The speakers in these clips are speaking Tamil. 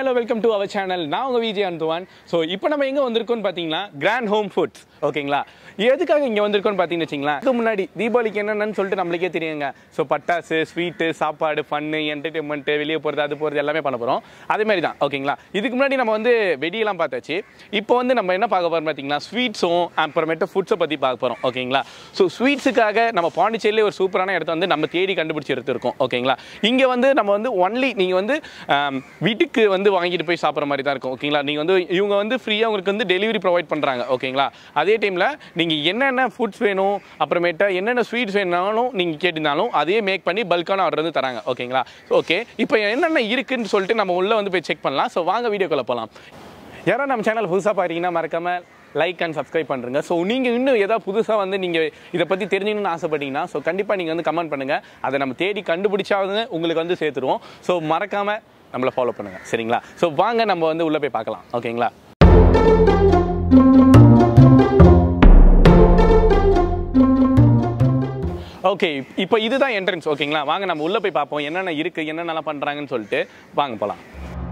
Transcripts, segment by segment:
Hello welcome to our channel நான் உங்கள் விஜய் அந்துவான் ஸோ இப்போ நம்ம எங்கே வந்திருக்கோம்னு பார்த்தீங்கன்னா கிராண்ட் ஹோம் ஃபுட்ஸ் ஓகேங்களா எதுக்காக இங்கே வந்திருக்கோம்னு பார்த்தீங்கன்னு வச்சிங்களா இதுக்கு முன்னாடி தீபாவளிக்கு என்னென்னு சொல்லிட்டு நம்மளுக்கே தெரியுங்க ஸோ பட்டாசு ஸ்வீட்டு சாப்பாடு ஃபன்னு என்டர்டைன்மெண்ட்டு வெளியே போகிறது அது போகிறது எல்லாமே பண்ண போகிறோம் அதே மாதிரி தான் ஓகேங்களா இதுக்கு முன்னாடி நம்ம வந்து வெடியெல்லாம் பார்த்தாச்சு இப்போ வந்து நம்ம என்ன பார்க்க போகிறோம் பார்த்தீங்கன்னா ஸ்வீட்ஸும் அப்புறமேட்டு ஃபுட்ஸை பற்றி பார்க்க போகிறோம் ஓகேங்களா ஸோ ஸ்வீட்ஸுக்காக நம்ம பாண்டிச்சேரியிலே ஒரு சூப்பரான இடத்த வந்து நம்ம தேடி கண்டுபிடிச்சி எடுத்திருக்கோம் ஓகேங்களா இங்கே வந்து நம்ம வந்து ஒன்லி நீங்கள் வந்து ஆம், வீட்டுக்கு வந்து வாங்கிட்டு போய் சாப்பிட்ற மாதிரி தான் இருக்கும் ஓகேங்களா நீங்கள் வந்து இவங்க வந்து ஃப்ரீயாக உங்களுக்கு வந்து டெலிவரி ப்ரொவைட் பண்ணுறாங்க ஓகேங்களா அதே டைமில் நீங்கள் என்னென்ன ஃபுட்ஸ் வேணும் அப்புறமேட்டா என்னென்ன ஸ்வீட்ஸ் வேணாலும் நீங்கள் கேட்டிருந்தாலும் அதையே மேக் பண்ணி பல்கான ஆர்டர் வந்து தராங்க ஓகேங்களா ஓகே இப்போ என்னென்ன இருக்குன்னு சொல்லிட்டு நம்ம உள்ளே வந்து போய் செக் பண்ணலாம் ஸோ வாங்க வீடியோக்குள்ளே போகலாம் யாரோ நம்ம சேனல் புதுசாக பார்த்தீங்கன்னா மறக்காம லைக் அண்ட் சப்ஸ்கிரைப் பண்ணுறங்க ஸோ நீங்கள் இன்னும் ஏதாவது புதுசாக வந்து நீங்கள் இதை பற்றி தெரிஞ்சுக்கணும்னு ஆசைப்பட்டீங்கன்னா ஸோ கண்டிப்பாக நீங்கள் வந்து கமெண்ட் பண்ணுங்கள் அதை நம்ம தேடி கண்டுபிடிச்சாவது உங்களுக்கு வந்து சேர்த்துருவோம் ஸோ மறக்காமல் நம்மளை ஃபாலோ பண்ணுங்கள் சரிங்களா ஸோ வாங்க நம்ம வந்து உள்ளே போய் பார்க்கலாம் ஓகேங்களா ஓகே இப்போ இதுதான் என்ட்ரன்ஸ் ஓகேங்களா வாங்க நம்ம உள்ளே போய் பார்ப்போம் என்னென்ன இருக்குது என்னென்னலாம் பண்ணுறாங்கன்னு சொல்லிட்டு வாங்க போகலாம்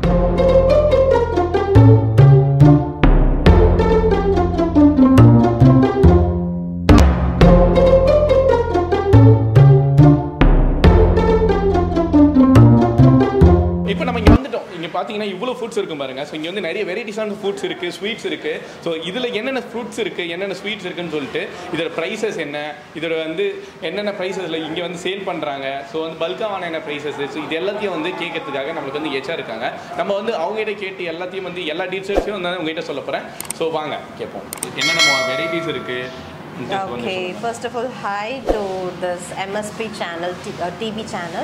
இப்போ நம்ம இங்கே வந்துட்டோம் இங்கே பார்த்தீங்கன்னா இவ்வளோ ஃபுட்ஸ் இருக்கும் பாருங்க ஸோ இங்கே வந்து நிறைய வெரைட்டிஸான ஃபுட்ஸ் இருக்குது ஸ்வீட்ஸ் இருக்குது ஸோ இதில் என்னென்ன ஃப்ரூட்ஸ் இருக்குது என்னென்ன ஸ்வீட்ஸ் இருக்குன்னு சொல்லிட்டு இதோட ப்ரைஸஸ் என்ன இதோட வந்து என்னென்ன ப்ரைஸஸில் இங்கே வந்து சேல் பண்ணுறாங்க ஸோ வந்து பல்காவான என்ன ப்ரைஸஸ் ஸோ இது எல்லாத்தையும் வந்து கேட்கறதுக்காக நம்மளுக்கு வந்து எச்சா இருக்காங்க நம்ம வந்து அவங்ககிட்ட கேட்டு எல்லாத்தையும் வந்து எல்லா டீட்டெயில்ஸையும் வந்து உங்ககிட்ட சொல்ல போகிறேன் ஸோ வாங்க கேட்போம் என்னென்ன வெரைட்டிஸ் இருக்குது Okay, first of all, hi to this MSP channel, T- uh, TV channel.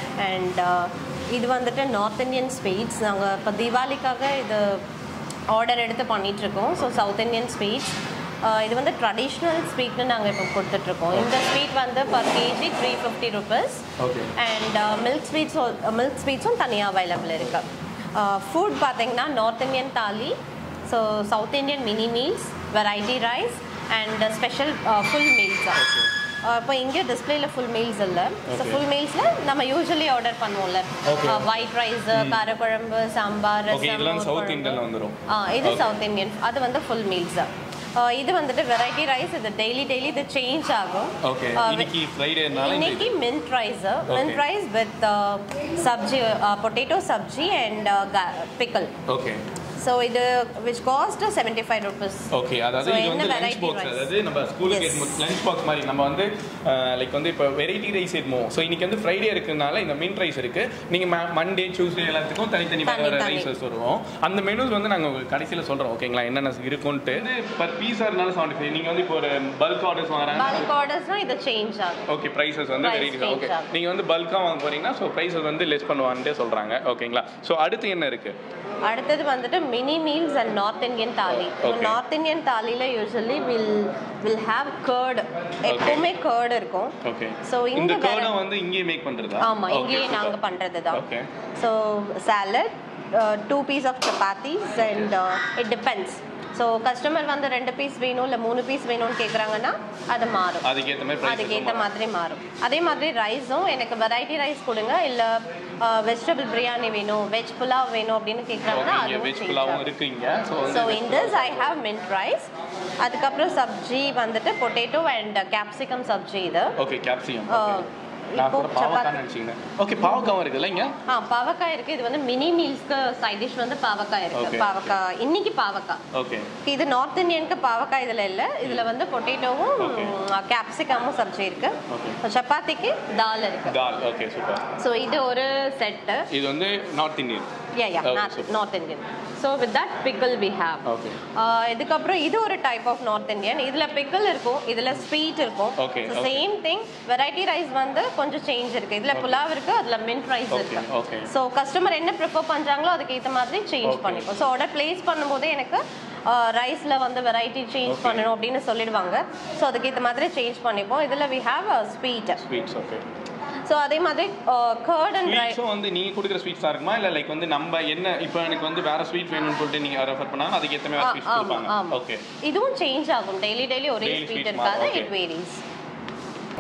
And uh, இது வந்துட்டு நார்த் இந்தியன் ஸ்வீட்ஸ் நாங்கள் இப்போ தீபாவளிக்காக இது ஆர்டர் எடுத்து பண்ணிகிட்ருக்கோம் ஸோ சவுத் இந்தியன் ஸ்வீட்ஸ் இது வந்து ட்ரெடிஷ்னல் ஸ்வீட்னு நாங்கள் இப்போ கொடுத்துட்ருக்கோம் இந்த ஸ்வீட் வந்து per KG three fifty rupees okay and milk sweets milk ஸ்வீட்ஸும் தனியாக அவைலபிள் இருக்குது ஃபுட் பார்த்தீங்கன்னா north Indian thali so south Indian mini meals variety rice and special full meals இப்போ இங்கே டிஸ்பிளேல ஃபுல் மீல்ஸ் இல்லை ஸோ Okay. ஃபுல் மீல்ஸில் நம்ம யூஸ்வலி ஆர்டர் பண்ணுவோம்ல Okay. ஒயிட் ரைஸ் காரக்குழம்பு சாம்பார் ஓகே ரசம், இதெல்லாம் மோர் சவுத் குழம்பு. இந்தியனில் வந்துடும் ஆ இது Okay. சவுத் இந்தியன் அது வந்து ஃபுல் மீல்ஸ் இது வந்துட்டு வெரைட்டி ரைஸ் இது டெய்லி டெய்லி இது சேஞ்ச் ஆகும் ஓகே Uh, இன்னைக்கு ஃப்ரைடேனால இன்னைக்கு mint rice mint Okay. Rice with sabzi potato sabzi and pickle okay so இது which cost seventy five rupees okay அதாவது So, இது என்ன வந்து லஞ்ச் variety பாக்ஸ் rice? அதாவது நம்ம ஸ்கூலுக்கு Yes. லஞ்ச் பாக்ஸ் மாதிரி நம்ம வந்து லைக் வந்து இப்போ வெரைட்டி ரைஸ் எடுமோம் ஸோ இன்னைக்கு வந்து ஃப்ரைடே இருக்கிறதுனால இந்த மீன் ரைஸ் இருக்கு நீங்க மண்டே டியூஸ்டே எல்லாத்துக்கும் தனித்தனி தனி, வேறு தனி. ரைஸஸ் வருவோம் அந்த மெனூஸ் வந்து நாங்கள் உங்களுக்கு கடைசியில் சொல்கிறோம் ஓகேங்களா என்னென்ன இருக்கும்ட்டு வந்து பர் பீஸாக இருந்தாலும் செவன்டி ஃபைவ் நீங்கள் வந்து இப்போ ஒரு பல்க் ஆர்டர்ஸ் வாங்குறாங்க பல்க் ஆர்டர்ஸ்னால் இது சேஞ்ச் ஆகும் ஓகே ப்ரைஸஸ் வந்து Price வெரைட்டி change ஓகே ஆகும். நீங்கள் வந்து பல்காக வாங்க போறீங்கன்னா ஸோ ப்ரைஸஸ் வந்து லெஸ் பண்ணுவான்ட்டே சொல்கிறாங்க ஓகேங்களா ஸோ அடுத்து என்ன இருக்கு அடுத்தது வந்துட்டு mini meals and north Indian thali Okay. North Indian தாலியில் usually will will have curd எப்பவுமே கேர்டு இருக்கும் ஓகே So, இந்த இங்க வேற- கேர்டை வந்து இங்கேயே மேக் பண்ணுறதா ஆமாம் இங்கேயே நாங்கள் பண்ணுறது தான் okay so salad two piece of chapatis and it depends so customer வந்து ரெண்டு பீஸ் வேணும் இல்லை மூணு பீஸ் வேணும்னு கேட்குறாங்கன்னா அது மாறும் அதுக்கேற்ற மாதிரி prices அதுக்கேற்ற மாதிரி மாறும் அதே மாதிரி ரைஸும் எனக்கு வெரைட்டி ரைஸ் கொடுங்க இல்லை வெஜிடபிள் பிரியாணி வேணும் வெஜ் புலாவ் வேணும் அப்படின்னு கேட்குறாங்கன்னா ஓகே இங்கே அதுவும் வெஜ் change புலாவும் ஆகும். இருக்கு இங்க ஸோ ஸோ வந்து in this I have mint rice அதுக்கப்புறம் சப்ஜி வந்துட்டு பொட்டேட்டோ அண்ட் கேப்சிகம் சப்ஜி இது ஓகே கேப்சிகம் Uh, நான் இப்போ கூட பாவக்காய் சப்பாத்தி நினச்சிங்க ஓகே பாவக்காவும் இருக்குல்ல இங்க ஆ பாவக்காய் இருக்கு இது வந்து மினி மீல்ஸ்க்கு சைட் டிஷ் வந்து பாவக்காய் Okay. இருக்கு பாவக்காய் இன்னைக்கு பாவக்காய் ஓகே இது நார்த் இந்தியனுக்கு பாவக்காய் இதுல இல்ல இதுல வந்து பொட்டேட்டோவும் Okay. கேப்சிகமும் சப்ஜி இருக்கு Okay. So, சப்பாத்திக்கு தால் இருக்கு தால் ஓகே சூப்பர் ஸோ இது ஒரு செட்டு இது வந்து north Indian yeah yeah Okay, super. North Indian so with that pickle we have okay இதுக்கப்புறம் இது ஒரு டைப் ஆஃப் நார்த் இந்தியன் இதுல பிக்கல் இருக்கும் இதுல ஸ்வீட் இருக்கும் Okay, okay. Same thing variety rice வந்து கொஞ்சம் சேஞ்ச் இருக்கு இதுல புலாவ் இருக்கு அதுல மின்ட் ரைஸ் Okay, இருக்கு okay. ஸோ கஸ்டமர் என்ன ப்ரிஃபர் பண்றாங்களோ அதுக்கு ஏற்ற மாதிரி சேஞ்ச் Okay. பண்ணிப்போம் ஸோ ஆர்டர் பிளேஸ் பண்ணும்போதே எனக்கு ரைஸ்ல வந்து வெரைட்டி சேஞ்ச் Okay. பண்ணணும் அப்படின்னு சொல்லிடுவாங்க ஸோ அதுக்கேற்ற மாதிரி சேஞ்ச் பண்ணிப்போம் இதுல we have sweet sweets okay so அதே மாதிரி கர்ட் அண்ட் ரைஸ் ஸ்வீட்ஸும் வந்து நீங்க கொடுக்குற ஸ்வீட்ஸா இருக்குமா இல்ல லைக் வந்து நம்ம என்ன இப்போ எனக்கு வந்து வேற ஸ்வீட் வேணும்னு சொல்லிட்டு நீங்க ரெஃபர் பண்ணா அதுக்கு ஏத்த மாதிரி ஸ்வீட்ஸ் ஆமா கொடுப்பாங்க ஆமா ஓகே இதுவும் சேஞ்ச் ஆகும் டெய்லி டெய்லி ஒரே Daily ஸ்வீட் sweet இருக்காது மா- okay. இட் வேரிஸ்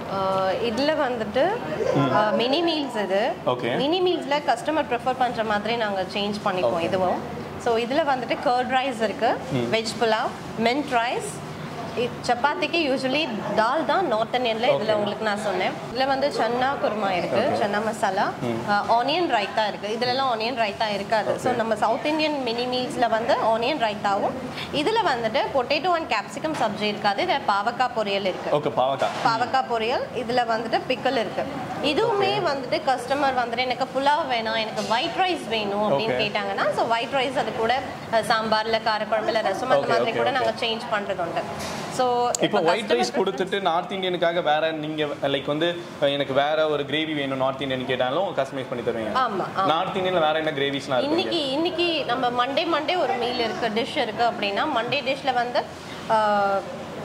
இதில் வந்துட்டு மினி மீல்ஸ் இது Okay. மினி மீல்ஸில் கஸ்டமர் ப்ரிஃபர் பண்ணுற மாதிரி நாங்கள் சேஞ்ச் பண்ணிப்போம் இதுவும் ஸோ இதில் வந்துட்டு கர்ட் ரைஸ் இருக்குது வெஜ் புலாவ் மின்ட் ரைஸ் சப்பாத்திக்கு யூஸ்வலி தால் தான் நார்த் இந்தியனில் இதில் உங்களுக்கு நான் சொன்னேன் இதில் வந்து சன்னா குருமா இருக்கு சன்னா மசாலா ஆனியன் ரைத்தா இருக்கு இதுலலாம் ஆனியன் ரைத்தா இருக்காது ஸோ நம்ம சவுத் இந்தியன் மினி மீல்ஸில் வந்து ஆனியன் ரைத்தாவும் இதில் வந்துட்டு பொட்டேட்டோ அண்ட் கேப்சிகம் சப்ஜி இருக்காது இதில் பாவக்காய் பொரியல் இருக்கு ஓகே பாவக்காய் பாவக்காய் பொரியல் இதில் வந்துட்டு பிக்கல் இருக்கு இதுவுமே வந்துட்டு கஸ்டமர் வந்துட்டு எனக்கு புலாவ் வேணாம் எனக்கு ஒயிட் ரைஸ் வேணும் அப்படின்னு Okay. கேட்டாங்கன்னா ஸோ ஒயிட் ரைஸ் அது கூட அஹ், சாம்பார்ல காரக்குழம்புல ரசம் அந்த Okay, மாதிரி okay, கூட okay. நாங்கள் சேஞ்ச் பண்றது உண்டு ஸோ இப்போ ஒயிட் ரைஸ் கொடுத்துட்டு நார்த் இந்தியனுக்காக வேற நீங்க லைக் வந்து அஹ், எனக்கு வேற ஒரு கிரேவி வேணும் நார்த் இந்தியன் கேட்டாலும் கஸ்டமைஸ் பண்ணி தருவீங்க ஆமா ஆமா. நார்த் இந்தியன்ல வேற என்ன கிரேவிஸ்லாம் இருக்கு இன்னைக்கு இன்னைக்கு நம்ம மண்டே மண்டே ஒரு மீல் இருக்கு டிஷ் இருக்கு அப்படின்னா மண்டே டிஷ்ல வந்து ah,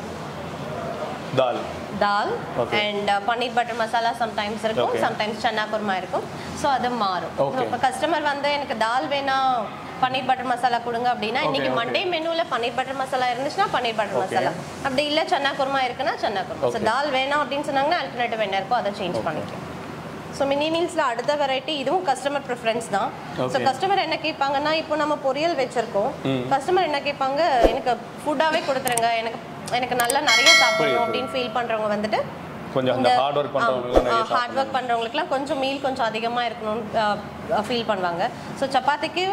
dal dal Okay. And paneer butter masala sometimes இருக்கும் Okay. சம்டைம்ஸ் சன்னா குருமா இருக்கும் ஸோ அது மாறும் Okay. இப்போ கஸ்டமர் வந்து எனக்கு தால் வேணாம் பன்னீர் பட்டர் மசாலா கொடுங்க அப்படின்னா Okay, இன்னைக்கு okay. மண்டே மெனுவில் பன்னீர் பட்டர் மசாலா இருந்துச்சுன்னா பன்னீர் பட்டர் Okay. மசாலா அப்படி இல்லை சன்னா குருமா இருக்குன்னா சன்னா குருமா ஸோ Okay. தால் வேணாம் அப்படின்னு சொன்னாங்கன்னா அல்டர்னேட்டிவ் என்ன இருக்கோ அதை சேஞ்ச் பண்ணிக்கலாம் ஸோ மினி மீல்ஸில் அடுத்த வெரைட்டி இதுவும் கஸ்டமர் ப்ரிஃபரன்ஸ் தான் ஸோ Okay. கஸ்டமர் என்ன கேட்பாங்கன்னா இப்போ நம்ம பொரியல் வச்சிருக்கோம் கஸ்டமர் என்ன கேட்பாங்க எனக்கு ஃபுட்டாகவே கொடுத்துருங்க எனக்கு எனக்கு நல்லா நிறைய புரியுது. சாப்பிடணும் அப்படின்னு ஃபீல் பண்ணுறவங்க வந்துட்டு கொஞ்சம் அந்த ஹார்ட் ஒர்க் பண்றவங்க நிறைய ஹார்ட் ஒர்க் பண்ணுறவங்களுக்குலாம் கொஞ்சம் மீல் கொஞ்சம் அதிகமாக இருக்கணும்னு ஃபீல் பண்ணுவாங்க ஸோ சப்பாத்திக்கு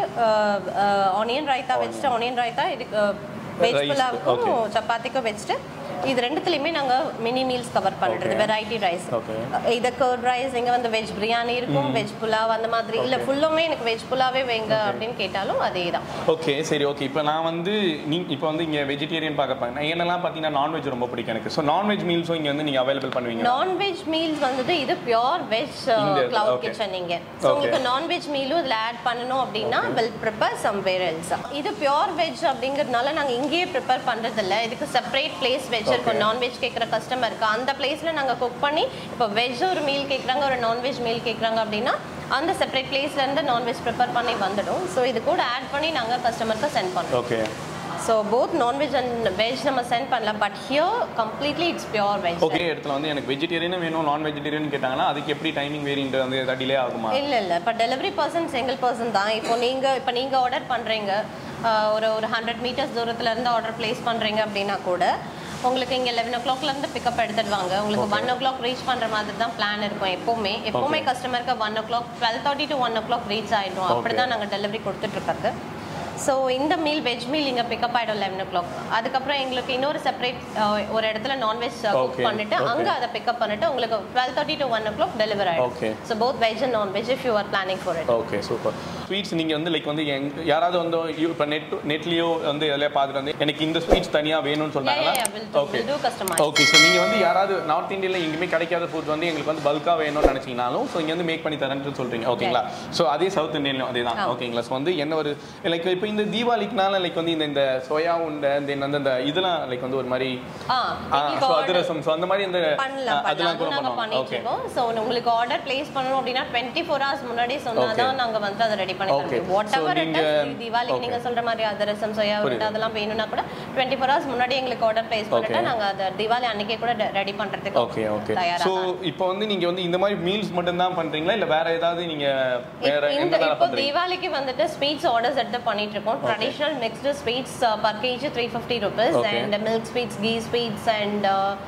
ஆனியன் ரைத்தா வச்சுட்டு ஆனியன் ரைத்தா இதுக்கு வெஜ் Rice, புலாவுக்கும் okay. சப்பாத்திக்கும் வச்சுட்டு இது ரெண்டுத்துலையுமே நாங்கள் மினி மீல்ஸ் கவர் பண்ணுறது Okay. Variety rice Okay. இது கர்ட் ரைஸ் இங்கே வந்து வெஜ் பிரியாணி இருக்கும் வெஜ் புலாவ் அந்த மாதிரி இல்லை ஃபுல்லுமே எனக்கு வெஜ் புலாவே வைங்க அப்படின்னு கேட்டாலும் அதே தான் ஓகே சரி ஓகே இப்போ நான் வந்து நீ இப்போ வந்து இங்கே வெஜிடேரியன் பார்க்க போறேன் நான் என்னெல்லாம் பார்த்தீங்கன்னா நான்வெஜ் ரொம்ப பிடிக்கும் எனக்கு ஸோ நான்வெஜ் மீல்ஸும் இங்கே வந்து நீங்கள் அவைலபிள் பண்ணுவீங்க நான்வெஜ் மீல்ஸ் வந்துட்டு இது பியோர் வெஜ் இந்த கிளவுட் okay. கிச்சன் இங்க ஸோ Okay. உங்களுக்கு நான்வெஜ் மீலும் இதில் ஆட் பண்ணணும் அப்படின்னா வில் ப்ரிப்பேர் சம்வேர் எல்ஸ் இது பியோர் வெஜ் அப்படிங்கிறதுனால நாங்கள் இங்கேயே ப்ரிப்பேர் பண்ணுறதில்ல இதுக்கு செப்பரேட் பிளேஸ் வச்சிருக்கோம் Okay. நான்வெஜ் கேட்குற கஸ்டமருக்கு அந்த பிளேஸில் நாங்கள் குக் பண்ணி இப்போ வெஜ் ஒரு மீல் கேட்குறாங்க ஒரு நான்வெஜ் மீல் கேட்குறாங்க அப்படின்னா அந்த செப்பரேட் பிளேஸ்லேருந்து நான்வெஜ் ப்ரிப்பேர் பண்ணி வந்துடும் ஸோ இது கூட ஆட் பண்ணி நாங்கள் கஸ்டமருக்கு சென்ட் பண்ணுறோம் okay so both non veg and veg நம்ம சென்ட் பண்ணலாம் but here completely it's pure veg okay இடத்துல வந்து எனக்கு வெஜிடேரியனும் வேணும் நான் வெஜிடேரியன் கேட்டாங்கன்னா அதுக்கு எப்படி டைமிங் வேரியன்ட் வந்து ஏதாவது டிலே ஆகுமா இல்ல இல்ல இப்போ டெலிவரி பர்சன் சிங்கிள் பர்சன் தான் இப்போ நீங்க இப்போ நீங்க ஆர்டர் பண்றீங்க ஒரு ஒரு ஹண்ட்ரட் மீட்டர்ஸ் தூரத்துல இருந்து ஆர்டர் பிளேஸ் பண்றீங்க அப்படின்னா கூட உங்களுக்கு இங்கே லெவன் ஓ இருந்து பிக்கப் எடுத்துடுவாங்க உங்களுக்கு ஒன் ஓ கிளாக் ரீச் பண்ற மாதிரி தான் பிளான் இருக்கும் எப்பவுமே எப்பவுமே கஸ்டமருக்கு one o'clock twelve thirty to one o'clock reach ஆயிடும் அப்படி தான் நாங்கள் டெலிவரி கொடுத்துட்டு இருக்கிறது ஸோ இந்த மீல் வெஜ் மீல் இங்கே பிக்கப் ஆகிடும் லெவன் ஓ கிளாக் அதுக்கப்புறம் எங்களுக்கு இன்னொரு செப்பரேட் ஒரு இடத்துல நான்வெஜ் குக் Okay, பண்ணிட்டு okay. அங்கே அதை பிக்கப் பண்ணிட்டு உங்களுக்கு twelve thirty to one o'clock delivery ஆகிடும் Okay. So both veg and non veg if you are planning for it okay super sweets நீங்கள் வந்து லைக் வந்து எங் யாராவது வந்து இப்போ நெட் நெட்லேயோ வந்து எதில் பார்த்துட்டு வந்து எனக்கு இந்த ஸ்வீட்ஸ் தனியாக வேணும்னு சொன்னாங்கன்னா yeah, we'll do- okay we'll do customize. Okay so நீங்கள் வந்து யாராவது நார்த் இந்தியாவில் எங்கேயுமே கிடைக்காத ஃபுட் வந்து எங்களுக்கு வந்து பல்காக வேணும்னு நினச்சிங்கனாலும் ஸோ இங்கே வந்து மேக் பண்ணி தரேன்னு சொல்கிறீங்க ஓகேங்களா ஸோ அதே சவுத் இந்தியன்லையும் அதே தான் ஆமா. ஓகேங்களா ஸோ வந்து என்ன ஒரு லைக் இப்போ இந்த தீபாவளிக்குனால லைக் வந்து இந்த இந்த சோயா உண்டை இந்த வந்து இந்த இதெல்லாம் லைக் வந்து ஒரு மாதிரி ஆ எங்களுக்கு ஸோ order அதிரசம் ஸோ அந்த மாதிரி இந்த பண்ணலாம் ஆ, அதெல்லாம் பண்ணலாம் கூட அது நாங்கள் பண்ணுவாங்க பண்ணிட்டு ஓகே இருக்கோம் ஸோ உங்களுக்கு ஆர்டர் பிளேஸ் பண்ணணும் அப்படின்னா டுவெண்ட்டி ஃபோர் ஹவர்ஸ் முன்னாடி சொன்னா Okay. தான் நாங்கள் வந்து அதை ரெடி பண்ணி Okay. தரோம் வாட் So எவர் நீங்க- தீபாவளிக்கு Okay. நீங்க சொல்ற மாதிரி அதிரசம் சோயா உருண்டை புரியுது. அதெல்லாம் வேணும்னா கூட டுவெண்ட்டி ஃபோர் ஹவர்ஸ் முன்னாடி எங்களுக்கு ஆர்டர் பிளேஸ் பண்ணிட்டா Okay. நாங்க அதை தீபாவளி அன்னைக்கே கூட ரெடி பண்றதுக்கு ஓகே ஓகே தயாரா ஸோ இப்போ வந்து நீங்க வந்து இந்த மாதிரி மீல்ஸ் மட்டும் தான் பண்றீங்களா இல்ல வேற ஏதாவது நீங்க வேற இந்த என்னெல்லாம் இப்போ பண்றீங்க தீபாவளிக்கு வந்துட்டு ஸ்வீட்ஸ் ஆர்டர்ஸ் எடுத்து பண்ணிட்டு இருக்கோம் traditional mixed sweets per KG three fifty rupees Okay. And milk sweets ghee sweets and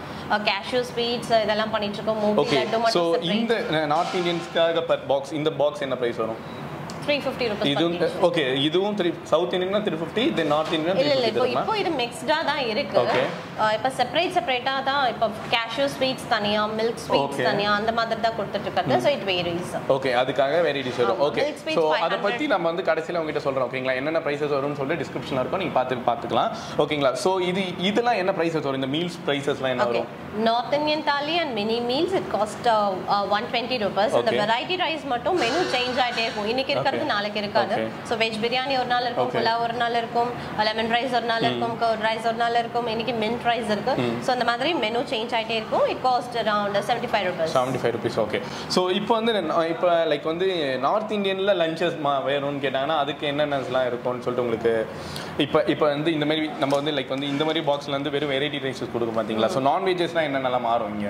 cashew sweets இதெல்லாம் பண்ணிட்டு இருக்கோம் மூவி ஓகே லட்டு ஸோ மட்டும் இந்த நார்த் இந்தியன்ஸ்க்காக பர் பாக்ஸ் இந்த பாக்ஸ் என்ன பிரைஸ் வரும் த்ரீ ஃபிஃப்டி ருபீஸ் இதுவும் ஓகே இதுவும் த்ரீ சவுத் இந்தியன்னா three fifty then north Indian three இல்ல இல்ல இப்போ ஃபிஃப்டி இப்போ இது மிக்ஸ்டா தான் இருக்கு Okay. அஹ் இப்போ செப்பரேட் செப்பரேட்டா தான் இப்போ கேஷ்யூ ஸ்வீட்ஸ் தனியா மில்க் ஸ்வீட்ஸ் Okay. தனியா அந்த மாதிரி தான் கொடுத்துட்டு இருக்காங்க ஸோ இட் வேரிஸ் ஓகே அதுக்காக வெரைட்டிஸ் வரும் ஆமா. Okay Milk sweets so 500. அதை பற்றி நம்ம வந்து கடைசியில் உங்ககிட்ட சொல்கிறோம் ஓகேங்களா என்னென்ன ப்ரைஸஸ் வரும்னு சொல்லிட்டு டிஸ்கிரிப்ஷனில் இருக்கும் நீங்கள் பார்த்து பார்த்துக்கலாம் ஓகேங்களா ஸோ இது இதெல்லாம் என்ன ப்ரைஸஸ் வரும் இந்த மீல்ஸ் ப்ரைஸஸ்லாம் என்ன ஓகே வரும் north Indian thali and mini meals it cost one twenty rupees இந்த Okay. வெரைட்டி ரைஸ் மட்டும் மெனு சேஞ்ச் ஆயிட்டே இருக்கும் இன்னைக்கு இருக்கிறது Okay. நாளைக்கு இருக்காது Okay. ஸோ வெஜ் பிரியாணி ஒரு நாள் இருக்கும் Okay. புலாவ் ஒரு நாள் இருக்கும் லெமன் ரைஸ் ஒரு நாள் இருக்கும் கர்ட் ரைஸ் ஒரு நாள் இருக்கும் இன்னைக்கு மின்ட் ரைஸ் இருக்கு ஸோ அந்த மாதிரி மெனு சேஞ்ச் ஆயிட்டே இருக்கும் it cost around seventy five rupees seventy five rupees okay so இப்போ வந்து நான் இப்போ லைக் வந்து நார்த் இந்தியனில் லஞ்சஸ் மா வேணும்னு கேட்டாங்கன்னா அதுக்கு என்னென்னலாம் இருக்கும்னு சொல்லிட்டு உங்களுக்கு இப்போ இப்போ வந்து இந்த மாதிரி நம்ம வந்து லைக் வந்து இந்த மாதிரி பாக்ஸில் வந்து வெறும் வெரைட்டி ரைஸஸ் கொடுக்கும் பார்த்தீங்களா ஸோ நான்வெஜஸ்லாம் என்னென்னலாம் மாறும் இங்கே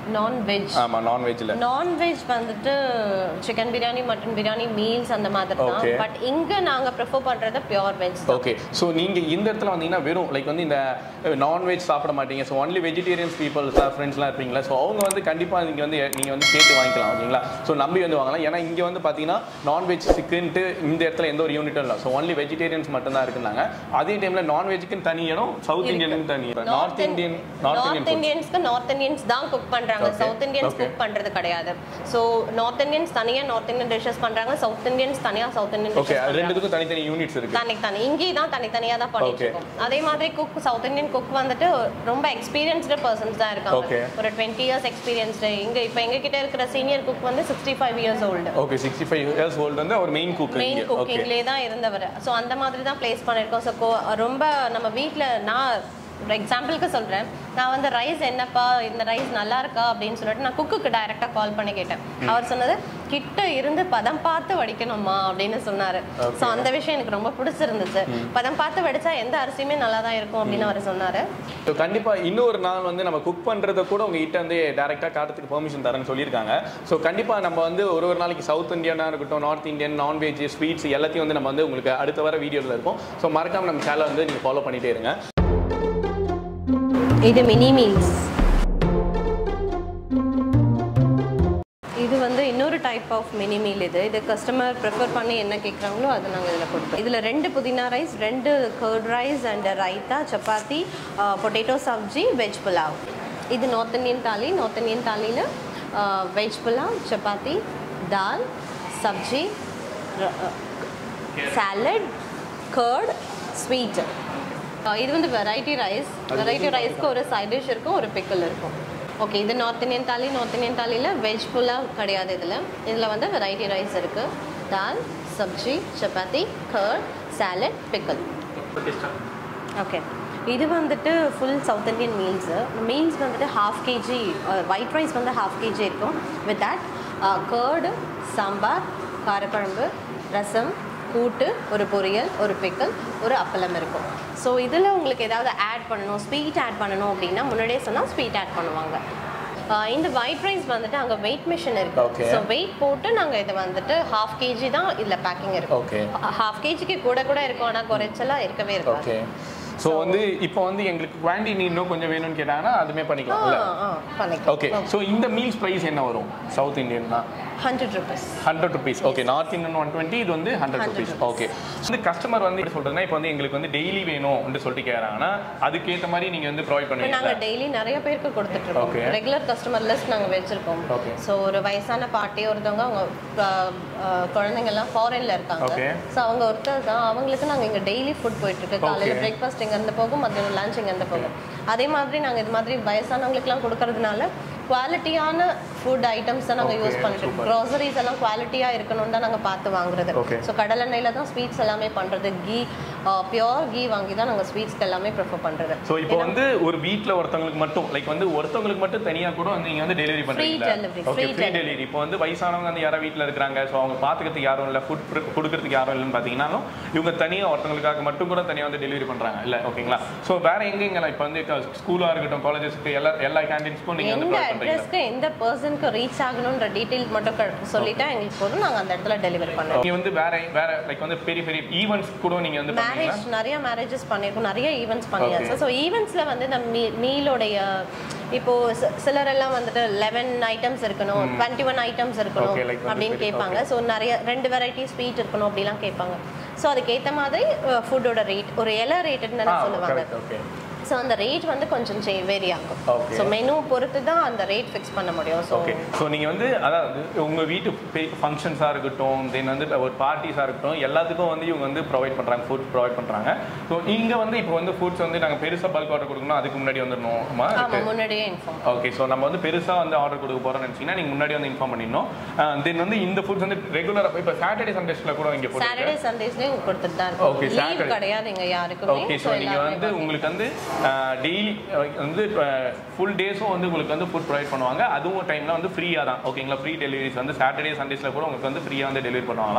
நான்வெஜ் ஆமா நான்வெஜ்ல நான்வெஜ் வந்துட்டு chicken biryani mutton biryani meals அந்த மாதிரி தான் Okay. பட் இங்க நாங்க ப்ரிஃபர் பண்றது பியோர் வெஜ் ஓகே ஸோ நீங்க இந்த இடத்துல வந்தீங்கன்னா வெறும் லைக் வந்து இந்த நான்வெஜ் சாப்பிட மாட்டீங்க ஸோ ஒன்லி வெஜிடேரியன்ஸ் பீப்புள் ஃப்ரெண்ட்ஸ்லாம் இருப்பீங்களா ஸோ அவங்க வந்து கண்டிப்பாக நீங்கள் வந்து நீங்கள் வந்து கேட்டு வாங்கிக்கலாம் ஓகேங்களா ஸோ நம்பி வந்து வாங்கலாம் ஏன்னா இங்கே வந்து பார்த்தீங்கன்னா நான்வெஜ் சிக்கன்ட்டு இந்த இடத்துல எந்த ஒரு யூனிட்டும் இல்லை ஸோ ஒன்லி வெஜிடேரியன்ஸ் மட்டும்தான் இருக்குனாங்க அதே டைமில் நான்வெஜ்க்குன்னு தனி இடம் சவுத் இந்தியனுக்கு தனி இடம் north Indian north north Indian இந்தியன்ஸ்க்கு நார்த் இந்தியன்ஸ் தான் குக் பண்றாங்க Okay. South Indians Okay. Cook பண்றது கிடையாது சோ நார்த் இந்தியன்ஸ் தனியா நார்த் இந்தியன் டிஷஸ் பண்றாங்க சவுத் இந்தியன்ஸ் தனியா சவுத் இந்தியன் ஓகே டிஷஸ் அது ரெண்டுத்துக்கும் தனித்தனி யூனிட்ஸ் இருக்கு தனித்தனி இங்கேயும் தான் தனித்தனியா தான் பண்ணிட்டு Okay. இருக்கோம் அதே மாதிரி குக் சவுத் இந்தியன் குக் வந்துட்டு ரொம்ப எக்ஸ்பீரியன்ஸ்டு பர்சன்ஸ் தான் இருக்காங்க Okay. ஒரு டுவெண்ட்டி இயர்ஸ் எக்ஸ்பீரியன்ஸ்டு இங்க இப்போ எங்க கிட்ட இருக்கிற சீனியர் குக் வந்து sixty five years old okay sixty five years old வந்து அவர் மெயின் குக் மெயின் இங்கே ஓகே குக்கிங்லேயே தான் இருந்தவர் ஸோ அந்த மாதிரி தான் ப்ளேஸ் பண்ணியிருக்கோம் ஸோ ரொம்ப நம்ம வீட்டில் நான் ஒரு எக்ஸாம்பிளுக்கு சொல்கிறேன் நான் வந்து ரைஸ் என்னப்பா இந்த ரைஸ் நல்லா இருக்கா அப்படின்னு சொல்லிட்டு நான் குக்குக்கு டைரெக்டாக கால் பண்ணி கேட்டேன் அவர் சொன்னது கிட்ட இருந்து பதம் பார்த்து வடிக்கணுமா அப்படின்னு சொன்னார் ஸோ அந்த விஷயம் எனக்கு ரொம்ப பிடிச்சிருந்துச்சு பதம் பார்த்து வடிச்சா எந்த அரிசியுமே நல்லா தான் இருக்கும் அப்படின்னு அவர் சொன்னார் ஸோ கண்டிப்பாக இன்னொரு நாள் வந்து நம்ம குக் பண்ணுறத கூட உங்ககிட்ட வந்து டேரெக்டாக காட்டுறதுக்கு பெர்மிஷன் தரேன்னு சொல்லியிருக்காங்க ஸோ கண்டிப்பாக நம்ம வந்து ஒரு ஒரு நாளைக்கு சவுத் இந்தியனாக இருக்கட்டும் நார்த் இந்தியன் நான்வெஜ் ஸ்வீட்ஸ் எல்லாத்தையும் வந்து நம்ம வந்து உங்களுக்கு அடுத்த வர வீடியோவில் இருக்கும் ஸோ மறக்காம நம்ம சேனலை வந்து நீங்கள் ஃபாலோ பண்ணிட்டே இருங்க இது மினி மீல்ஸ் இது வந்து இன்னொரு டைப் ஆஃப் மினி மீல் இது இது கஸ்டமர் ப்ரிஃபர் பண்ணி என்ன கேட்குறாங்களோ அதை நாங்கள் இதில் கொடுப்போம் இதில் ரெண்டு புதினா ரைஸ் ரெண்டு curd rice and raita chapati potato sabzi veg pulao இது north Indian thali north Indian தாலியில் veg pulao chapati dal sabzi salad curd sweet இது வந்து வெரைட்டி ரைஸ் வெரைட்டி ரைஸ்க்கு ஒரு சைட் டிஷ் இருக்கும் ஒரு பிக்கல் இருக்கும் ஓகே இது north Indian thali north Indian தாலியில் வெஜ் புலாவ் கிடையாது இதில் இதில் வந்து வெரைட்டி ரைஸ் இருக்குது dal sabzi chapati curd salad pickle okay இது வந்துட்டு full south Indian meals meals வந்துட்டு ஹாஃப் கேஜி ஒயிட் ரைஸ் வந்து ஹாஃப் கேஜி இருக்கும் வித் தட் கர்டு சாம்பார் காரக்குழம்பு ரசம் கூட்டு ஒரு பொரியல் ஒரு பிக்கல் ஒரு அப்பளம் இருக்கும் ஸோ இதில் உங்களுக்கு ஏதாவது ஆட் பண்ணணும் ஸ்வீட் ஆட் பண்ணணும் அப்படின்னா முன்னாடியே சொன்னால் ஸ்வீட் ஆட் பண்ணுவாங்க ஆஹ் இந்த ஒயிட் ரைஸ் வந்துட்டு அங்கே வெயிட் மிஷின் இருக்கு Okay. ஸோ வெயிட் போட்டு நாங்கள் இதை வந்துட்டு ஹாஃப் கேஜி தான் இதில் பேக்கிங் இருக்கும் ஓகே ஹாஃப் கேஜிக்கு கூட கூட இருக்கும் ஆனால் குறைச்சலாம் இருக்கவே இருக்காது ஓகே ஸோ வந்து இப்போ வந்து எங்களுக்கு குவான்டிட்டி இன்னும் கொஞ்சம் வேணும்னு கேட்டாங்கன்னா அதுமே பண்ணிக்கலாம்ல ஆ, ஆ, பண்ணிக்கலாம் ஓகே ஸோ இந்த மீல்ஸ் ப்ரைஸ் என்ன வரும் சவுத் இந்தியன்னா hundred rupees hundred rupees okay north Indian one twenty இது வந்து ஹண்ட்ரட் 100 ருபீஸ் rupees. ஓகே வந்து கஸ்டமர் வந்து எப்படி சொல்றதுன்னா இப்போ வந்து எங்களுக்கு வந்து டெய்லி வேணும்னு சொல்லிட்டு கேட்குறாங்கன்னா அதுக்கேற்ற மாதிரி நீங்க வந்து ப்ரொவைட் இப்போ பண்ணுவீங்க நாங்கள் டெய்லி நிறைய பேருக்கு கொடுத்துட்டு இருக்கோம் Okay. ரெகுலர் கஸ்டமர் லிஸ்ட் நாங்கள் வச்சிருக்கோம் Okay. ஸோ ஒரு வயசான பாட்டி ஒருத்தவங்க அவங்க ஆஹ், ஆஹ், குழந்தைங்க எல்லாம் ஃபாரின்ல இருக்காங்க Okay. ஸோ அவங்க ஒருத்தர் தான் அவங்களுக்கு நாங்கள் இங்கே டெய்லி ஃபுட் போயிட்டு இருக்கு காலையில் Okay. பிரேக்ஃபாஸ்ட் இங்கேருந்து போகும் மத்தியானம் லஞ்ச் இங்கேருந்து போகும் அதே மாதிரி நாங்கள் இது மாதிரி வயசானவங்களுக்குலாம் கொடுக்கறதுனால குவாலிட்டியான ஃபுட் ஐட்டம்ஸ் தான் நாங்கள் Okay, யூஸ் பண்ணிட்டு super. க்ராசரிஸ் எல்லாம் குவாலிட்டியாக இருக்கணும்னு தான் நாங்கள் பார்த்து வாங்குறது Okay. ஸோ கடலெண்ணெயில் தான் ஸ்வீட்ஸ் எல்லாமே பண்ணுறது கீ பியோர் கீ வாங்கி தான் நாங்கள் ஸ்வீட்ஸ்க்கு எல்லாமே ப்ரிஃபர் பண்ணுறது ஸோ இப்போ வந்து ஒரு வீட்டில் ஒருத்தவங்களுக்கு மட்டும் லைக் வந்து ஒருத்தவங்களுக்கு மட்டும் தனியாக கூட வந்து நீங்கள் வந்து டெலிவரி பண்ணுறீங்களா delivery, okay free free delivery இப்போ வந்து வயசானவங்க வந்து யாரோ வீட்டில் இருக்கிறாங்க ஸோ அவங்க பார்த்துக்கிறதுக்கு யாரும் இல்லை ஃபுட் கொடுக்கறதுக்கு யாரும் இல்லைன்னு பார்த்தீங்கன்னாலும் இவங்க தனியாக ஒருத்தவங்களுக்காக மட்டும் கூட தனியாக வந்து டெலிவரி பண்ணுறாங்க இல்லை ஓகேங்களா ஸோ வேற எங்கெங்கெல்லாம் இப்போ வந்து ஸ்கூலாக இருக்கட்டும் காலேஜஸ்க்கு எல்லா எல்லா கேண்டீன்ஸ்க்கும் நீங்கள் வந்து எந்த ப்ரொவைட் பண்ணுறீங்க அட்ரஸ்க்கு எந்த பர்சனுக்கு ரீச் ஆகணுன்ற டீட்டெயில் மட்டும் க- சொல்லிட்டா எங்களுக்கு போதும் நாங்கள் அந்த இடத்துல டெலிவரி பண்ணுவோம் நீங்க வந்து வேற வேற லைக் வந்து பெரிய பெரிய ஈவெண்ட்ஸ் கூட நீங்க வந்து பண்ணுவீங்களா மேரேஜ் நிறைய மேரேஜஸ் பண்ணியிருக்கோம் நிறைய ஈவெண்ட்ஸ் பண்ணியாச்சு ஸோ ஈவெண்ட்ஸில் வந்து இந்த மீ மீலோடைய இப்போ சி- சிலரெல்லாம் வந்துட்டு லெவன் ஐட்டம்ஸ் இருக்கணும் டுவெண்ட்டி ஒன் ஐட்டம்ஸ் இருக்கணும் Okay, like வந்து அப்படின்னு பெரிய- கேட்பாங்க ஸோ நிறைய ரெண்டு வெரைட்டி ஸ்வீட் இருக்கணும் அப்படிலாம் கேட்பாங்க ஸோ அதுக்கேற்ற மாதிரி ஃபுட்டோட ரேட் ஒரு இலை ரேட்டுன்னு ஆ சொல்லுவாங்க கரெக்ட் ஓகே ஸோ அந்த ரேட் வந்து கொஞ்சம் வேரி ஆகும் Okay. ஸோ மெனு பொறுத்து தான் அந்த ரேட் ஃபிக்ஸ் பண்ண முடியும் ஸோ ஓகே ஸோ நீங்கள் வந்து அதாவது உங்கள் வீட்டு ஃபங்க்ஷன்ஸாக இருக்கட்டும் தென் வந்து ஒரு பார்ட்டிஸாக இருக்கட்டும் எல்லாத்துக்கும் வந்து இவங்க வந்து ப்ரொவைட் பண்ணுறாங்க ஃபுட் ப்ரொவைட் பண்ணுறாங்க ஸோ இங்கே வந்து இப்போ வந்து ஃபுட்ஸ் வந்து நாங்கள் பெருசாக பல்க் ஆர்டர் கொடுக்கணும் அதுக்கு முன்னாடி வந்துடணுமா ஆமாம் முன்னாடியே இன்ஃபார்ம் ஓகே ஸோ நம்ம வந்து பெருசாக வந்து ஆர்டர் கொடுக்க போகிறோம்னு நினச்சிங்கன்னா நீங்கள் முன்னாடி வந்து இன்ஃபார்ம் பண்ணிடணும் தென் வந்து இந்த ஃபுட்ஸ் வந்து ரெகுலராக இப்போ சாட்டர்டே சண்டேஸில் கூட இங்கே போட்டு சாட்டர்டே சண்டேஸ்லேயும் கொடுத்துட்டு தான் Okay, இருக்கும் லீவ் Saturday. கிடையாது இங்க யாருக்குமே ஓகே ஸோ நீங்கள் வந்து உங்களுக்கு வந்து டெய்லி வந்து ஃபுல் டேஸும் வந்து உங்களுக்கு வந்து ஃபுட் ப்ரொவைட் பண்ணுவாங்க அதுவும் டைமில் வந்து ஃப்ரீயாக தான் ஓகேங்களா ஃப்ரீ டெலிவரிஸ் வந்து சாட்டர்டே சண்டேஸில் கூட உங்களுக்கு வந்து ஃப்ரீயாக வந்து டெலிவரி பண்ணுவாங்களாம்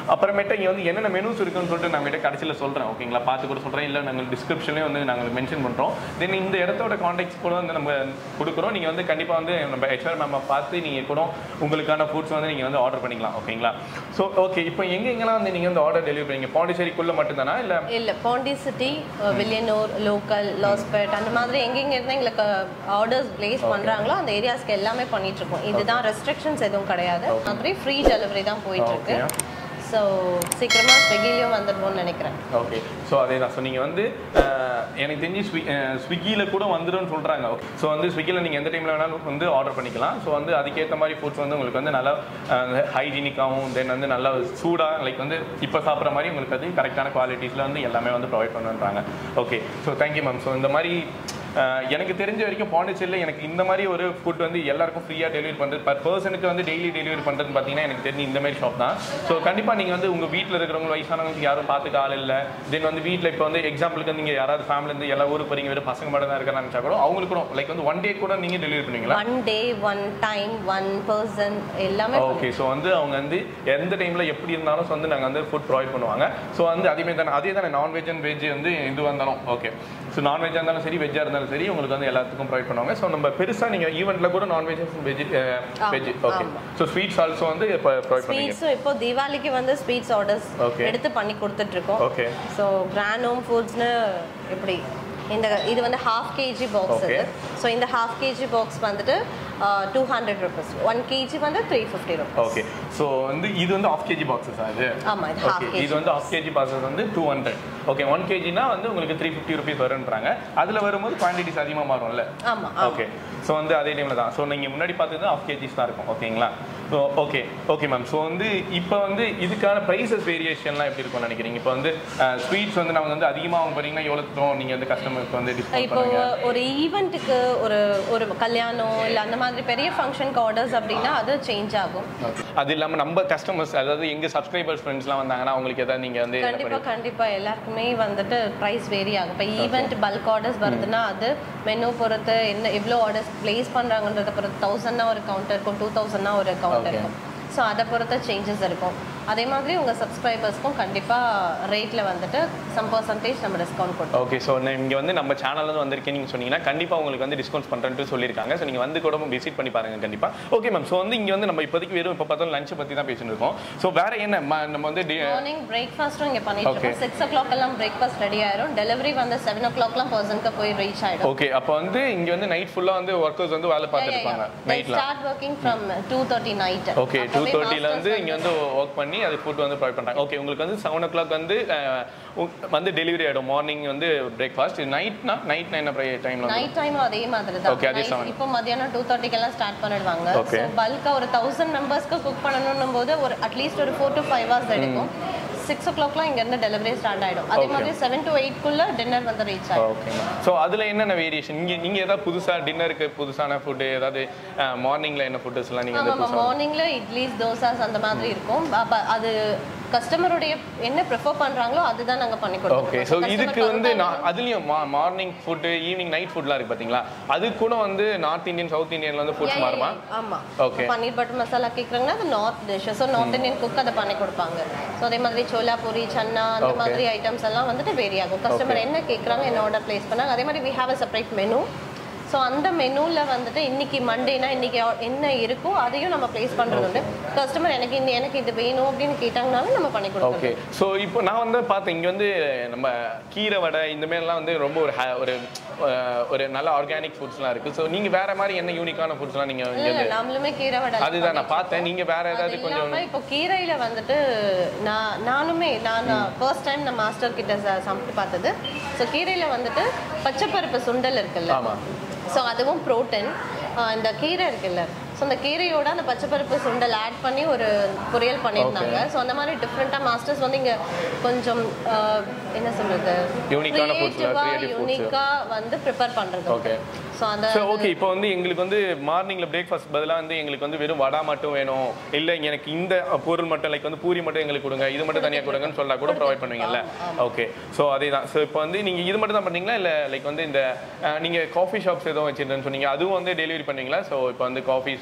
அப்புறமேட்டு இங்கே வந்து என்னென்ன மெனூஸ் இருக்குன்னு சொல்லிட்டு நான் கிட்ட கடைசியில் சொல்கிறேன் ஓகேங்களா பார்த்து கூட சொல்கிறேன் இல்லை நாங்கள் டிஸ்கிரிப்ஷன்லேயே வந்து நாங்கள் மென்ஷன் பண்ணுறோம் தென் இந்த இடத்தோட காண்டாக்ட்ஸ் கூட வந்து நம்ம கொடுக்குறோம் நீங்கள் வந்து கண்டிப்பாக வந்து நம்ம ஹெச்ஆர் மேம் பார்த்து நீங்கள் கூட உங்களுக்கான ஃபுட்ஸ் வந்து நீங்கள் வந்து ஆர்டர் பண்ணிக்கலாம் ஓகேங்களா ஸோ ஓகே இப்போ எங்க எங்கெல்லாம் வந்து நீங்கள் வந்து ஆர்டர் டெலிவரி பண்ணீங்க பாண்டிச்சேரிக்குள்ளே மட்டும்தானா இல்லை இல்ல பாண்டி சிட்டி வில்லியனூர் லோக்கல் லாஸ்பேட் அந்த மாதிரி எங்கெங்க இருந்து எங்களுக்கு ஆர்டர்ஸ் பிளேஸ் பண்றாங்களோ அந்த ஏரியாஸ்க்கு எல்லாமே பண்ணிட்டு இருக்கோம் இதுதான் ரெஸ்ட்ரிக்ஷன்ஸ் எதுவும் கிடையாது மாதிரி ஃப்ரீ டெலிவரி தான் போயிட்டு இருக்கு ஸோ சீக்கிரமா ஸ்விக்கிலையும் வந்துடுவோம்னு நினைக்கிறேன் ஓகே ஸோ அதே தான் ஸோ நீங்கள் வந்து அஹ், எனக்கு தெரிஞ்சு ஸ்வி ஸ்விக்கியில் கூட வந்துடும்னு சொல்கிறாங்க ஓகே ஸோ வந்து ஸ்விக்கியில் நீங்கள் எந்த டைமில் வேணாலும் வந்து ஆர்டர் பண்ணிக்கலாம் ஸோ வந்து அதுக்கேற்ற மாதிரி ஃபுட்ஸ் வந்து உங்களுக்கு வந்து நல்லா ஹைஜீனிக்காகவும் தென் வந்து நல்லா சூடாக லைக் வந்து இப்போ சாப்பிட்ற மாதிரி உங்களுக்கு அது கரெக்டான குவாலிட்டிஸில் வந்து எல்லாமே வந்து ப்ரொவைட் பண்ணுன்றாங்க okay so thank you ma'am so இந்த மாதிரி அஹ், எனக்கு தெரிஞ்ச வரைக்கும் பாண்டிச்சேரியில் எனக்கு இந்த மாதிரி ஒரு ஃபுட் வந்து எல்லாருக்கும் ஃப்ரீயாக டெலிவரி பண்ணுறது பர் பர்சனுக்கு வந்து டெய்லி டெலிவரி பண்ணுறது பார்த்தீங்கன்னா எனக்கு தெரிஞ்சு இந்த மாதிரி ஷாப் தான் ஸோ கண்டிப்பாக நீங்கள் வந்து உங்கள் வீட்டில் இருக்கிறவங்க வயசானவங்களுக்கு யாரும் பார்த்துக்க ஆள் இல்லை தென் வந்து வீட்டில் இப்போ வந்து எக்ஸாம்பிளுக்கு நீங்கள் யாராவது ஃபேமிலிருந்து எல்லா ஊருக்கு போறீங்க வெறும் பசங்க மட்டும் தான் இருக்கிறான்னு நினச்சா கூட அவங்களுக்கு கூட லைக் வந்து ஒன் டே கூட நீங்கள் டெலிவரி பண்ணுவீங்களா one day one time one person எல்லாமே ஓகே ஸோ வந்து அவங்க வந்து எந்த டைமில் எப்படி இருந்தாலும் வந்து நாங்கள் வந்து ஃபுட் ப்ரொவைட் பண்ணுவாங்க ஸோ வந்து அதே தானே அதே தானே நான்வெஜ் அண்ட் வெஜ் வந்து இது வந்தாலும் ஓகே ஸோ நான்வெஜ்ஜாக இருந்தாலும் சரி வெஜ்ஜாக இருந்தாலும் சரி உங்களுக்கு வந்து எல்லாத்துக்கும் ப்ரொவைட் பண்ணுவாங்க ஸோ நம்ம பெருசாக நீங்கள் ஈவெண்ட்டில் கூட non veg veg veg okay so sweets also வந்து இப்போ ப்ரொவைட் பண்ணுவீங்க ஸ்வீட்ஸும் இப்போ தீபாவளிக்கு வந்து ஸ்வீட்ஸ் ஆர்டர்ஸ் Okay. எடுத்து பண்ணி கொடுத்துட்டு இருக்கோம் ஓகே ஸோ கிராண்ட் ஹோம் ஃபுட்ஸ்னு எப்படி இந்த இது வந்து ஹாஃப் கேஜி பாக்ஸ் Okay. இது ஸோ இந்த ஹாஃப் கேஜி பாக்ஸ் வந்துட்டு two hundred rupees one KG வந்து three fifty rupees okay so வந்து இது வந்து ஆஃப் கேஜி பாக்ஸஸ் அது ஆமா, இது half ஓகே kg இது வந்து ஆஃப் கேஜி பாக்ஸஸ் வந்து டூ ஹண்ட்ரட் ஓகே ஒன் கேஜினா வந்து உங்களுக்கு த்ரீ ஃபிஃப்டி ருபீஸ் வரும்ன்றாங்க அதில் வரும்போது குவான்டிட்டிஸ் அதிகமாக மாறும்ல ஆமா ஓகே ஸோ வந்து அதே டைமில் தான் ஸோ நீங்கள் முன்னாடி பார்த்தது ஆஃப் கேஜிஸ் தான் இருக்கும் ஓகேங்களா so okay okay ma'am so வந்து இப்போ வந்து இதுக்கான ப்ரைஸஸ் வேரியேஷன்லாம் எப்படி இருக்கும்னு நினைக்கிறீங்க இப்போ வந்து ஸ்வீட்ஸ் வந்து நாங்கள் வந்து அதிகமாக வாங்க போறீங்கன்னா எவ்வளோ தரும் நீங்கள் வந்து கஸ்டமருக்கு வந்து டிஸ்கவுண்ட் இப்போ பண்ணுவீங்க ஒரு ஈவெண்ட்டுக்கு ஒரு ஒரு கல்யாணம் இல்லை அந்த மாதிரி பெரிய ஃபங்க்ஷனுக்கு ஆர்டர்ஸ் அப்படின்னா அது சேஞ்ச் ஆகும் அது இல்லாமல் நம்ம கஸ்டமர்ஸ் அதாவது எங்கள் சப்ஸ்கிரைபர்ஸ் ஃப்ரெண்ட்ஸ்லாம் வந்தாங்கன்னா அவங்களுக்கு எதாவது நீங்கள் வந்து என்ன கண்டிப்பா கண்டிப்பா எல்லாருக்குமே வந்துட்டு ப்ரைஸ் வேரி ஆகும் இப்போ ஈவெண்ட் பல்க் ஆர்டர்ஸ் வருதுன்னா அது மெனு பொறுத்து என்ன எவ்வளோ ஆர்டர்ஸ் ப்ளேஸ் பண்றாங்கன்றத பொறுத்து தௌசண்ட்னா ஒரு கவுண்டர் இருக்கும் டூ தௌசண்ட்னா ஒரு கவுண்டர் Okay. இருக்கும் ஸோ அதை பொறுத்த சேஞ்சஸ் இருக்கும் அதே மாதிரி உங்க சப்ஸ்கிரைபர்ஸ்க்கும் கண்டிப்பா ரேட்ல வந்துட்டு சம் பர்சன்டேஜ் நம்ம டிஸ்கவுண்ட் கொடுப்போம் ஓகே ஸோ இங்கே வந்து நம்ம சேனல்ல வந்திருக்கேன் நீங்கள் சொன்னீங்கன்னா கண்டிப்பாக உங்களுக்கு வந்து டிஸ்கவுண்ட்ஸ் பண்ணுறேன்ட்டு சொல்லியிருக்காங்க ஸோ நீங்கள் வந்து கூட விசிட் பண்ணி பாருங்க கண்டிப்பாக ஓகே மேம் ஸோ வந்து இங்கே வந்து நம்ம இப்போதைக்கு வெறும் இப்போ பார்த்தாலும் லஞ்ச் பற்றி தான் பேசிட்டு இருக்கோம் ஸோ வேற என்ன ம- நம்ம வந்து டி- மார்னிங் பிரேக்ஃபாஸ்ட்டும் இங்கே பண்ணிட்டு Okay. இருக்கோம் சிக்ஸ் ஓ கிளாக் எல்லாம் பிரேக்ஃபாஸ்ட் ரெடி ஆயிரும் டெலிவரி வந்து செவன் ஓ கிளாக்லாம் பர்சனுக்கு போய் ரீச் ஆயிடும் ஓகே அப்போ வந்து இங்கே வந்து நைட் ஃபுல்லாக வந்து ஒர்க்கர்ஸ் வந்து வேலை பார்த்துட்டு இருப்பாங்க நைட்லாம் start working from two thirty night okay two தேர்ட்டிலேருந்து இங்கே வந்து ஒர்க் பண்ணி அது ஃபுட் வந்து ப்ரொவைட் பண்ணுறாங்க ஓகே உங்களுக்கு வந்து செவன் ஓ கிளாக் வந்து அஹ், உ- வந்து டெலிவரி ஆகிடும் மார்னிங் வந்து பிரேக்ஃபாஸ்ட் நைட்னா நைட் என்ன டைமில் வந்து நைட் டைமும் அதே மாதிரி தான் Okay, அதே Night seven. இப்போ மதியானம் டூ தேர்ட்டிக்கெல்லாம் ஸ்டார்ட் பண்ணிடுவாங்க Okay. ஸோ பல்கா ஒரு தௌசண்ட் மெம்பர்ஸ்க்கு குக் பண்ணணும் போது ஒரு அட்லீஸ்ட் ஒரு ஃபோர் டு ஃபைவ் ஹவர்ஸ் எடுக்கும் சிக்ஸ் ஓ கிளாக்லாம் இங்கேருந்து டெலிவரி ஸ்டார்ட் ஆயிடும் அதே Okay. மாதிரி செவன் டு எயிட்குள்ள டின்னர் வந்து ரீச் ஆயிடும் ஓகே ஸோ அதில் என்னென்ன வேரியேஷன் இங்கே நீங்கள் ஏதாவது புதுசாக டின்னருக்கு புதுசான ஃபுட்டு ஏதாவது மார்னிங்கில் என்ன ஃபுட்டஸ்லாம் நீங்கள் வந்து ஆமாம் புதுசாக மார்னிங்ல இட்லிஸ் தோசாஸ் அந்த மாதிரி இருக்கும் அப்ப அது கஸ்டமருடைய என்ன ப்ரிஃபர் பண்றாங்களோ அதுதான் நாங்க பண்ணி கொடுப்போம் ஓகே ஸோ இதுக்கு வந்து நான் அதுலேயும் மார்னிங் ஃபுட்டு ஈவினிங் நைட் ஃபுட்லாம் இருக்குது பார்த்தீங்களா அது கூட வந்து நார்த் இந்தியன் சவுத் இந்தியன்ல வந்து ஃபுட்ஸ் மாறுமா ஆமா Okay. பன்னீர் பட்டர் மசாலா கேக்குறாங்கன்னா அது north dish so north Indian cook அதை பண்ணி கொடுப்பாங்க ஸோ அதே மாதிரி சோலா பூரி சன்னா அந்த Okay. மாதிரி ஐட்டம்ஸ் எல்லாம் வந்துட்டு வேரி ஆகும் கஸ்டமர் என்ன கேக்குறாங்க என்ன ஆர்டர் பிளேஸ் பண்ணாங்க அதே மாதிரி we have a separate menu so அந்த மெனுல வந்துட்டு இன்னைக்கு மண்டேனா இன்னைக்கு or- என்ன இருக்கோ அதையும் நம்ம பிளேஸ் பண்றது உண்டு கஸ்டமர் எனக்கு இந்த எனக்கு இது வேணும் அப்படின்னு கேட்டாங்கனாலும் நம்ம பண்ணி கொடுப்போம் ஓகே ஸோ இப்போ நான் வந்து பார்த்தேன் இங்கே வந்து நம்ம கீரை வடை இந்த மாதிரிலாம் வந்து ரொம்ப ஒரு ha- ஒரு அஹ், ஒரு நல்ல ஆர்கானிக் ஃபுட்ஸ்லாம் இருக்குது ஸோ நீங்கள் வேற மாதிரி என்ன யூனிக்கான ஃபுட்ஸ்லாம் நீங்கள் இங்கே இல்ல நாமளுமே கீரை வடை அதுதான் நான் பார்த்தேன் நீங்கள் வேற அது ஏதாவது கொஞ்சம் இல்லாம இப்போ கீரையில வந்துட்டு நான் நானுமே நான் ஃபர்ஸ்ட் டைம் நான் மாஸ்டர் கிட்ட ச- சாப்பிட்டு பார்த்தது ஸோ கீரையில வந்துட்டு பச்சைப்பருப்பு சுண்டல் இருக்குல்ல ஆமாம் ஸோ அதுவும் ப்ரோட்டீன் இந்த கீரை இருக்குல்ல ஸோ அந்த கீரையோட அந்த பச்சைப்பருப்பு சுண்டல் ஆட் பண்ணி ஒரு பொரியல் பண்ணியிருந்தாங்க ஸோ அந்த மாதிரி டிஃப்ரெண்ட்டாக மாஸ்டர்ஸ் வந்து இங்கே கொஞ்சம் ஆஹ், என்ன சொல்றது Unique ஆன foods ல, creative foods. யூனிக்காக வந்து ப்ரிப்பேர் பண்ணுறது Okay. ஸோ அந்த ஸோ ஓகே இப்போ வந்து எங்களுக்கு வந்து மார்னிங்கில் பிரேக்ஃபாஸ்ட் பதிலாக வந்து எங்களுக்கு வந்து வெறும் வடை மட்டும் வேணும் இல்லை எனக்கு இந்த பொருள் மட்டும் லைக் வந்து பூரி மட்டும் எங்களுக்கு கொடுங்க இது மட்டும் தனியாக கொடுங்கன்னு சொல்லா கூட ப்ரொவைட் பண்ணுவீங்கல்ல ஓகே ஸோ அதே தான் ஸோ இப்போ வந்து நீங்கள் இது மட்டும் தான் பண்ணீங்களா இல்லை லைக் வந்து இந்த நீங்கள் காஃபி ஷாப்ஸ் எதுவும் வச்சிருந்தேன்னு சொன்னீங்க அதுவும் வந்து டெலிவரி பண்ணுவீங்களா ஸோ இப்போ வந்து காஃபிஸ்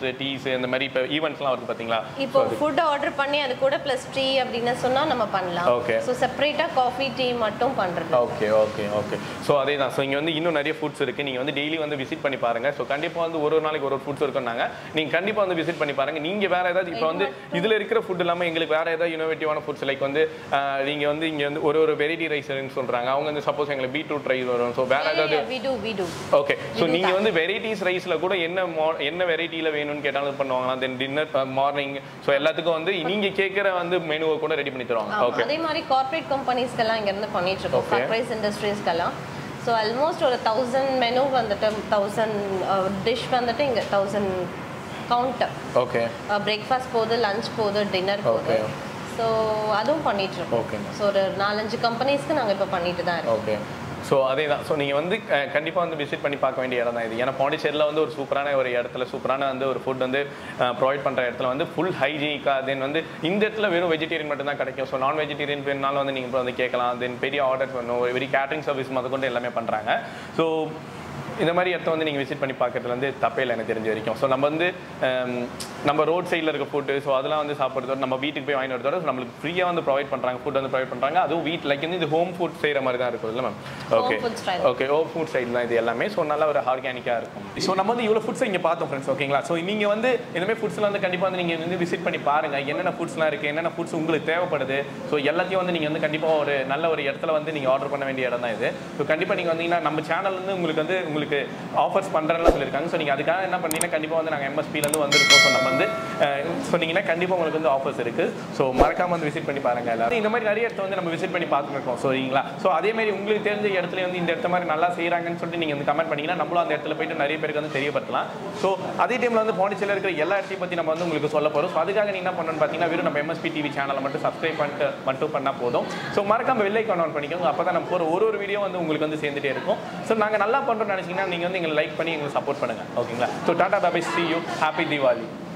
காஃபீஸ் டீஸ் இந்த மாதிரி இப்போ ஈவெண்ட்ஸ்லாம் வருது பார்த்தீங்களா இப்போ ஃபுட் ஆர்டர் பண்ணி அது கூட ப்ளஸ் டீ அப்படின்னு சொன்னா நம்ம பண்ணலாம் Okay. ஸோ செப்பரேட்டா காஃபி டீ மட்டும் பண்றது ஓகே ஓகே ஓகே ஸோ அதே தான் ஸோ இங்கே வந்து இன்னும் நிறைய ஃபுட்ஸ் இருக்குது நீங்கள் வந்து டெய்லி வந்து விசிட் பண்ணி பாருங்க ஸோ கண்டிப்பாக வந்து ஒரு ஒரு நாளைக்கு ஒரு ஒரு ஃபுட்ஸ் இருக்குன்னாங்க நீங்கள் கண்டிப்பாக வந்து விசிட் பண்ணி பாருங்க நீங்கள் வேற ஏதாவது இப்போ வந்து இதில் இருக்கிற ஃபுட் இல்லாமல் எங்களுக்கு வேற ஏதாவது இனோவேட்டிவான ஃபுட்ஸ் லைக் வந்து நீங்கள் வந்து இங்கே வந்து ஒரு ஒரு வெரைட்டி ரைஸ்ன்னு சொல்கிறாங்க அவங்க வந்து சப்போஸ் எங்களுக்கு பீட்ரூட் ரைஸ் வரும் ஸோ வேற ஏதாவது we do we do okay so நீங்க வந்து வெரைட்டிஸ் ரைஸ்ல கூட என்ன mo- என்ன வெரைட்டில வேணும்னு கேட்டாலும் பண்ணுவாங்களா தென் டின்னர் மார்னிங் ஸோ எல்லாத்துக்கும் வந்து நீங்க கேட்குற வந்து மெனுவை கூட ரெடி பண்ணி தருவாங்க ஓகே அதே மாதிரி கார்ப்பரேட் கம்பெனிஸ்க்கெல்லாம் இங்க இருந்து பண்ணிட்டு இருக்கோம் Okay. ஃபர்ரைஸ் இண்டஸ்ட்ரீஸ்க்கெல்லாம் ஸோ ஆல்மோஸ்ட் ஒரு தௌசண்ட் மெனு வந்துட்டு தௌசண்ட் டிஷ் வந்துட்டு இங்க தௌசண்ட் கவுண்ட் ஓகே பிரேக்ஃபாஸ்ட் போகுது லஞ்ச் போகுது டின்னர் போகுது Okay. ஸோ அதுவும் பண்ணிட்டு இருக்கோம் Okay. ஸோ ஒரு நாலஞ்சு கம்பெனிஸ்க்கு நாங்க இப்போ பண்ணிட்டு தான் இருக்கோம் ஓகே ஸோ அதே தான் ஸோ நீங்கள் வந்து கண்டிப்பாக வந்து விசிட் பண்ணி பார்க்க வேண்டிய இடம் தான் இது ஏன்னா பாண்டிச்சேரியில் வந்து ஒரு சூப்பரான ஒரு இடத்துல சூப்பரான வந்து ஒரு ஃபுட் வந்து ப்ரொவைட் பண்ணுற இடத்துல வந்து ஃபுல் ஹைஜீனிக்காக தென் வந்து இந்த இடத்துல வெறும் வெஜிடேரியன் மட்டும் தான் கிடைக்கும் ஸோ நான் வெஜிடேரியன் வேணுனாலும் வந்து நீங்கள் வந்து கேட்கலாம் தென் பெரிய ஆர்டர் பண்ணும் ஒரு வெரி கேட்டரிங் சர்வீஸ் முத கொண்டு எல்லாமே பண்ணுறாங்க ஸோ இந்த மாதிரி இடத்த வந்து நீங்கள் விசிட் பண்ணி பார்க்கறதுல வந்து தப்பே இல்லை எனக்கு தெரிஞ்ச வரைக்கும் ஸோ நம்ம வந்து ஹம், நம்ம ரோட் சைடில் இருக்க ஃபுட்டு ஸோ அதெல்லாம் வந்து சாப்பிட்றதோட நம்ம வீட்டுக்கு போய் வாங்கிட்டு வரதோட நம்மளுக்கு ஃப்ரீயாக வந்து ப்ரொவைட் பண்ணுறாங்க ஃபுட் வந்து ப்ரொவைட் பண்ணுறாங்க அதுவும் வீட் லைக் வந்து இது ஹோம் ஃபுட் செய்கிற மாதிரி தான் இருக்கும் இல்லை ma'am okay food style. Okay home food side தான் இது எல்லாமே ஸோ நல்லா ஒரு ஆர்கானிக்காக இருக்கும் ஸோ நம்ம வந்து இவ்வளோ ஃபுட்ஸ் இங்கே பார்த்தோம் ஃப்ரெண்ட்ஸ் ஓகேங்களா ஸோ நீங்கள் வந்து இந்த மாதிரி ஃபுட்ஸ்லாம் வந்து கண்டிப்பாக வந்து நீங்கள் வந்து விசிட் பண்ணி பாருங்க என்னென்ன ஃபுட்ஸ்லாம் இருக்குது என்னென்ன ஃபுட்ஸ் உங்களுக்கு தேவைப்படுது ஸோ எல்லாத்தையும் வந்து நீங்கள் வந்து கண்டிப்பாக ஒரு நல்ல ஒரு இடத்துல வந்து நீங்கள் ஆர்டர் பண்ண வேண்டிய இடம் தான் இது ஸோ கண்டிப்பாக நீங்கள் வந்தீங்கன்னா நம்ம சேனல் வந்து உங்களுக்கு வந்து உங்களுக்கு ஆஃபர்ஸ் பண்ணுறேன்னு சொல்லியிருக்காங்க ஸோ நீங்கள் அதுக்காக என்ன பண்ணீங்கன்னா கண்டிப்பாக வந்து நாங்கள் எம்எஸ்பிலேருந்து வந்திருக்கோம் ஸோ நம்ம வந்து அஹ், சொன்னீங்கன்னா கண்டிப்பாக உங்களுக்கு வந்து ஆஃபர்ஸ் இருக்குது ஸோ மறக்காம வந்து விசிட் பண்ணி பாருங்க எல்லாரும் இந்த மாதிரி நிறைய இடத்த வந்து நம்ம விசிட் பண்ணி பார்த்துருக்கோம் ஸோ சரிங்களா ஸோ அதே மாதிரி உங்களுக்கு தெரிஞ்ச இடத்துல வந்து இந்த இடத்த மாதிரி நல்லா செய்கிறாங்கன்னு சொல்லிட்டு நீங்கள் வந்து கமெண்ட் பண்ணீங்கன்னா நம்மளும் அந்த இடத்துல போயிட்டு நிறைய பேருக்கு வந்து தெரியப்படுத்தலாம் ஸோ அதே டைமில் வந்து பாண்டிச்சேரியில் இருக்கிற எல்லா இடத்தையும் பற்றி நம்ம வந்து உங்களுக்கு சொல்ல போகிறோம் ஸோ அதுக்காக நீ என்ன பண்ணணும்னு பார்த்தீங்கன்னா வெறும் நம்ம எம்எஸ்பி டிவி சேனலை மட்டும் சப்ஸ்கிரைப் பண்ணிட்டு மட்டும் பண்ணால் போதும் ஸோ மறக்காம வெள்ளை ஆன் பண்ணிக்கோங்க அப்போ தான் நம்ம போகிற ஒரு ஒரு வீடியோ வந்து உங்களுக்கு வந்து சேர்ந்துட்டே இருக்கும் ஸோ நாங்கள் நல்லா பண்ணுறோம்னு நினச்சிங்கன்னா நீங்கள் வந்து எங்களை லைக் பண்ணி எங்களுக்கு சப்போர்ட் பண்ணுங்கள் ஓகேங்களா so tata bye bye see you happy Deepavali